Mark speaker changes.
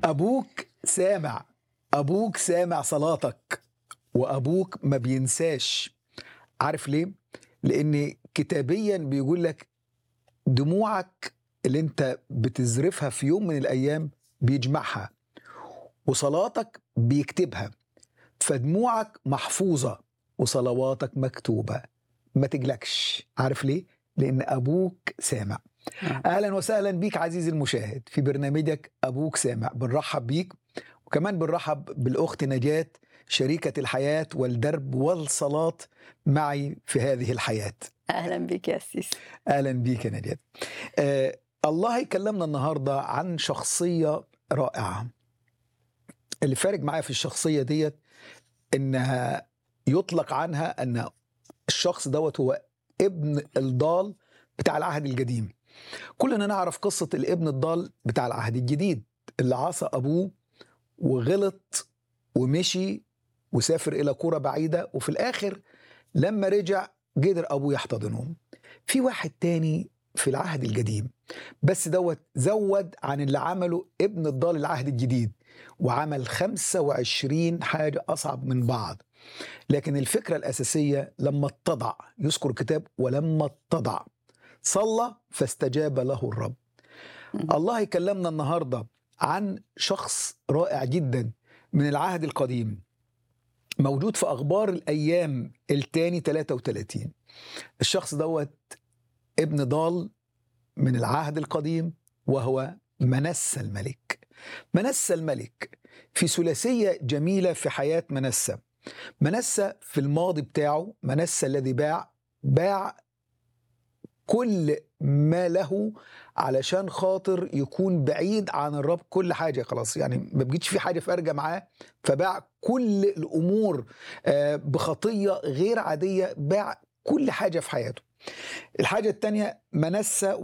Speaker 1: ابوك سامع ابوك سامع صلاتك وابوك ما بينساش عارف ليه لان كتابيا بيقول لك دموعك اللي انت بتزرفها في يوم من الايام بيجمعها وصلاتك بيكتبها فدموعك محفوظه وصلواتك مكتوبه ما تجلكش عارف ليه لان ابوك سامع اهلا وسهلا بيك عزيزي المشاهد في برنامجك ابوك سامع بنرحب بيك وكمان بنرحب بالاخت نجاة شريكة الحياة والدرب والصلاة معي في هذه الحياة
Speaker 2: اهلا بك يا سيس
Speaker 1: اهلا بيك يا نجاة آه الله يكلمنا النهارده عن شخصية رائعة اللي فارق معايا في الشخصية ديت انها يطلق عنها ان الشخص دوت هو ابن الضال بتاع العهد القديم كلنا نعرف قصة الابن الضال بتاع العهد الجديد اللي عصى أبوه وغلط ومشي وسافر إلى قرى بعيدة وفي الآخر لما رجع قدر أبوه يحتضنه في واحد تاني في العهد القديم بس دوت زود عن اللي عمله ابن الضال العهد الجديد وعمل 25 حاجة أصعب من بعض لكن الفكرة الأساسية لما اتضع يذكر الكتاب ولما اتضع صلى فاستجاب له الرب الله يكلمنا النهاردة عن شخص رائع جدا من العهد القديم موجود في أخبار الأيام التاني 33 الشخص دوت ابن ضال من العهد القديم وهو منسى الملك منسى الملك في ثلاثية جميلة في حياة منسى منسى في الماضي بتاعه منسى الذي باع باع كل ما له علشان خاطر يكون بعيد عن الرب كل حاجه خلاص يعني ما بقيتش في حاجه فارجه معاه فباع كل الامور آه، بخطيه غير عاديه باع كل حاجه في حياته الحاجه الثانيه منسى